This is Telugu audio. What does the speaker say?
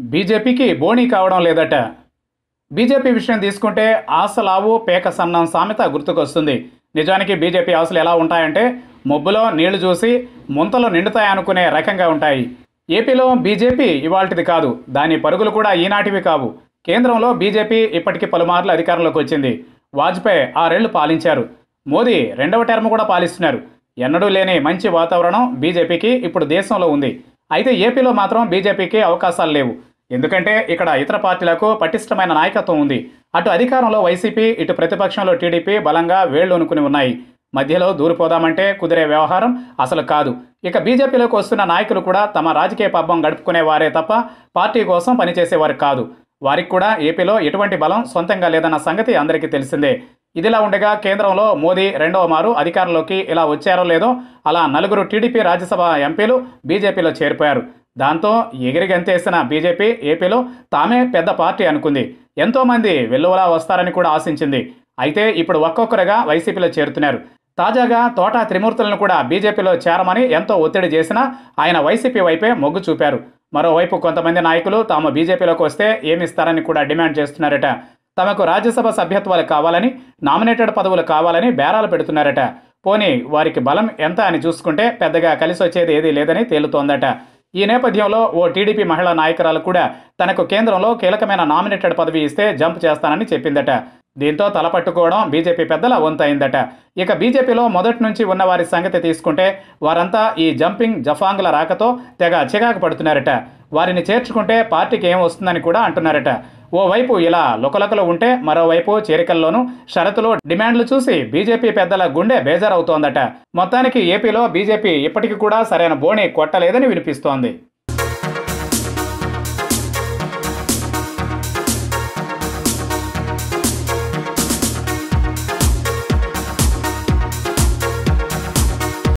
బీజేపీకి బోణీ కావడం లేదట బీజేపీ విషయం తీసుకుంటే ఆశలావు పేక సన్నం సామెత గుర్తుకొస్తుంది నిజానికి బీజేపీ ఆశలు ఎలా ఉంటాయంటే మొబ్బులో నీళ్లు చూసి ముంతలు నిండుతాయనుకునే రకంగా ఉంటాయి ఏపీలో బీజేపీ ఇవాల్టిది కాదు దాని పరుగులు కూడా ఈనాటివి కావు కేంద్రంలో బీజేపీ ఇప్పటికీ పలుమార్లు అధికారంలోకి వచ్చింది వాజ్పేయి ఆరేళ్లు పాలించారు మోదీ రెండవ టర్మ్ కూడా పాలిస్తున్నారు ఎన్నడూ లేని మంచి వాతావరణం బీజేపీకి ఇప్పుడు దేశంలో ఉంది అయితే ఏపీలో మాత్రం బీజేపీకి అవకాశాలు లేవు ఎందుకంటే ఇక్కడ ఇతర పార్టీలకు పటిష్టమైన నాయకత్వం ఉంది అటు అధికారంలో వైసీపీ ఇటు ప్రతిపక్షంలో టీడీపీ బలంగా వేళ్లూనుకుని ఉన్నాయి మధ్యలో దూరిపోదామంటే కుదిరే వ్యవహారం అసలు కాదు ఇక బీజేపీలోకి వస్తున్న నాయకులు కూడా తమ రాజకీయ పబ్బం గడుపుకునే వారే తప్ప పార్టీ కోసం పనిచేసేవారు కాదు వారికి కూడా ఏపీలో ఎటువంటి బలం సొంతంగా లేదన్న సంగతి అందరికీ తెలిసిందే ఇదిలా ఉండగా కేంద్రంలో మోదీ రెండవ మారు అధికారంలోకి ఇలా వచ్చారో లేదో అలా నలుగురు టీడీపీ రాజ్యసభ ఎంపీలు బీజేపీలో చేరిపోయారు దాంతో ఎగిరి గంతేసిన బీజేపీ ఏపీలో తామే పెద్ద పార్టీ అనుకుంది ఎంతోమంది వెల్లువలా వస్తారని కూడా ఆశించింది అయితే ఇప్పుడు ఒక్కొక్కరుగా వైసీపీలో చేరుతున్నారు తాజాగా తోటా త్రిమూర్తులను కూడా బీజేపీలో చేరమని ఎంతో ఒత్తిడి చేసినా ఆయన వైసీపీ వైపే మొగ్గు చూపారు మరోవైపు కొంతమంది నాయకులు తాము బీజేపీలోకి వస్తే ఏమిస్తారని కూడా డిమాండ్ చేస్తున్నారట తమకు రాజ్యసభ సభ్యత్వాలు కావాలని నామినేటెడ్ పదవులు కావాలని బేరాలు పెడుతున్నారట పోనీ వారికి బలం ఎంత అని చూసుకుంటే పెద్దగా కలిసి వచ్చేది ఏదీ లేదని తేలుతోందట ఈ నేపథ్యంలో ఓ టీడీపీ మహిళా నాయకురాలు కూడా తనకు కేంద్రంలో కీలకమైన నామినేటెడ్ పదవి ఇస్తే జంప్ చేస్తానని చెప్పిందట దీంతో తలపట్టుకోవడం బీజేపీ పెద్దల వంతైందట ఇక బీజేపీలో మొదటి నుంచి ఉన్న వారి సంగతి తీసుకుంటే వారంతా ఈ జంపింగ్ జఫాంగ్ల రాకతో తెగ చికాకు పడుతున్నారట వారిని చేర్చుకుంటే పార్టీకి ఏం వస్తుందని కూడా అంటున్నారట ఓవైపు ఇలా లుకలకలు ఉంటే మరోవైపు చేరికల్లోనూ షరతులు డిమాండ్లు చూసి బీజేపీ పెద్దల గుండె బేజారవుతోందట మొత్తానికి ఏపీలో బీజేపీ ఇప్పటికీ కూడా సరైన బోణి కొట్టలేదని వినిపిస్తోంది